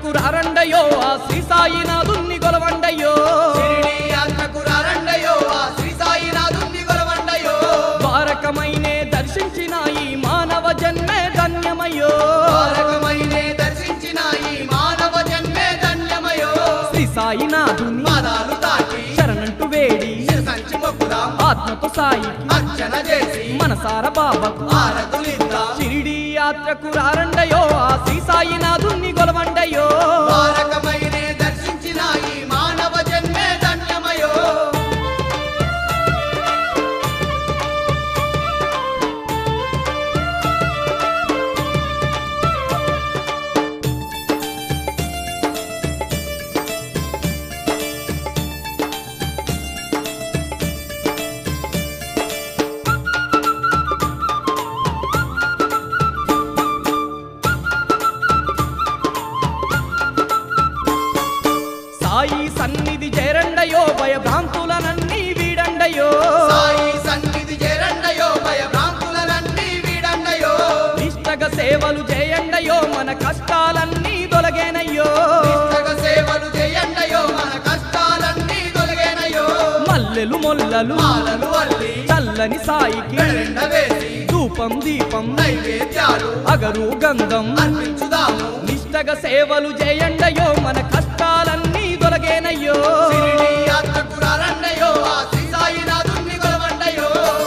యాత్రకు రారండయో ఆ శ్రీ సాయినాథుని గొలవండయో షిరిడి యాత్రకు రారండయో ఆ శ్రీ సాయినాథుని కొలవండయో ద్వారకమైనే దర్శించిన ఈ మానవ జన్మే ధన్యమయ్యో తారకమైనే దర్శించిన ఈ మానవ జన్మే ధన్యమయో శ్రీ సాయినాథుని పాదాలు తాకి శరణంటూ వేడి సంచి మొక్కుదాం ఆత్మతో సాయికి అర్చన చేసి మనసార బాబకు ఆరతులిద్దాం షిరిడి యాత్రకు రారండయో ఆ శ్రీ సాయినాథుని గొలవండయో తారకమైనే దర్శించిన ఈ మానవ జన్మే ధన్యమయో సాయి సన్నిధి చేరండయో భయభ్రాంతులనన్నీ వీడండయో సాయి సన్నిధి చేరండయో భయ భ్రాంతులన్నీ వీడండయో నిష్టగ సేవలు చేయండయో మన కష్టాలన్నీ తొలగేనయ్యో నిష్టగ సేవలు చేయండయో మన కష్టాలన్నీ తొలగేనయో మల్లెలు మొల్లలు మాలలు అల్లి చల్లని సాయికి ఎండ వేసి ధూపం దీపం నైవేద్యాలు అగరు గంధం అర్పించుదాము నిష్టగ సేవలు చేయండయో మన కష్టాలన్నీ తొలగేనయ్యో షిరిడి యాత్రకు రారండయో ఆ శ్రీ సాయినాథుని కొలవండయో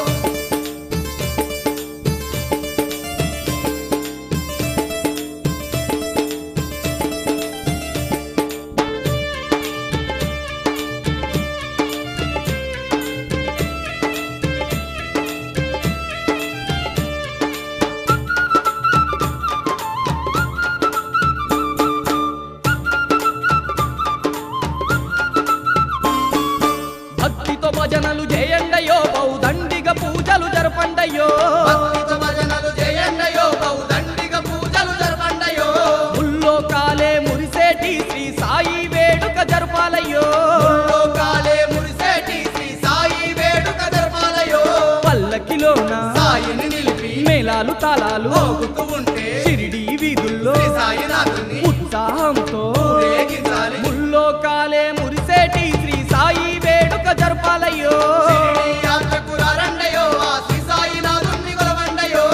భక్తితో భజనలు చేయండయో బౌదండిగ పూజలు జరపండయ్యో భక్తితో భజనలు చేయండయో బహుదండిగ పూజలు జరపండయో ముల్లో కాలే మురిసేటి శ్రీ సాయి వేడుక జరపాలయ్యో లోకాలే మురిసేటి శ్రీ సాయి వేడుక జరపాలయో పల్లకిలోన సాయిని నిలిపి మేళాలు తాళాలు మోగుతూ ఉంటే షిరిడి వీధుల్లో శ్రీ సాయినాథుని ఉత్సాహంతో ఊరేగించాలి ముల్లో కాలే మురిసేటి శ్రీ సాయి వేడుక జరపాలయ్యో షిరిడి యాత్రకు రారండయో ఆ శ్రీ సాయినాథుని కొలవండయో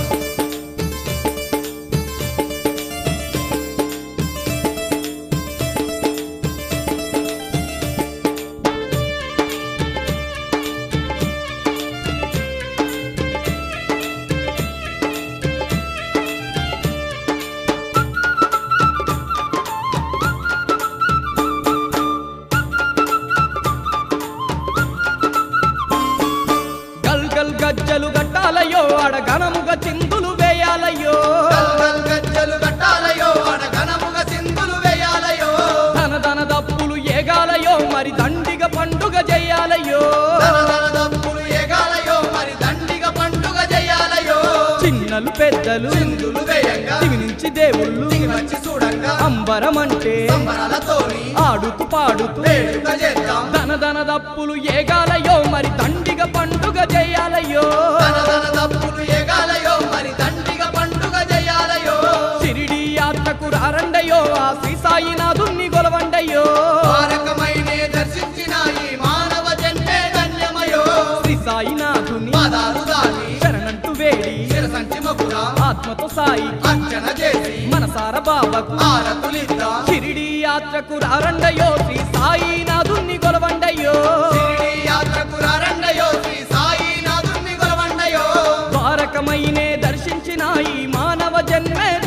గల్ గల్ గజ్జలు గట్టాలయ్యో ఆడ ఘనముగా చిందులు వేయాలయ్యో గల్గల్ గజ్జలు కట్టాలయో అడ ఘనముగ సింధులు వేయాలయో ధన ధన దప్పులు ఏగాలయ్యో మరి దండిగ పండుగ చెయ్యాలయ్యో ధన ధన దప్పులు ఏగాలయో మరి దండిగ పండుగ చేయాలయో చిన్నలు పెద్దలు సింధులు వేయంగా దివి నుంచి దేవుళ్ళు దిగి వచ్చి చూడంగా అంబరమంటే సంబరాలతోని ఆడుతూ పాడుతూ వేడుక చేద్దాం ధన ధన దప్పులు ఏగాలయ్యో మరి దండిగ పండుగ చెయ్యాలయ్యో ధన ధన దప్పులు ఏగాలయో మరి దండిగ పండుగ చేయాలయో షిరిడి యాత్రకు రారండయ్యో ఆ శ్రీ సాయినాథుని గొలవండయ్యో తారకమైనే దర్శించిన ఈ మానవ జన్మే ధన్యమయో శ్రీ సాయినాథుని పాదాలు దాటి శరణంటూ వేడి శిరసంచి మొక్కుదా ఆత్మతో సాయి అర్చన చేసి మనసార బాబకు ఆరతులిద్దా షిరిడి యాత్రకు రారండయ్యో శ్రీ సాయినాథుని గొలవండయ్యో షిరిడి యాత్రకు రారండయో శ్రీ సాయినాథుని కొలవండయో ద్వారకమైనే దర్శించిన ఈ మానవ జన్మే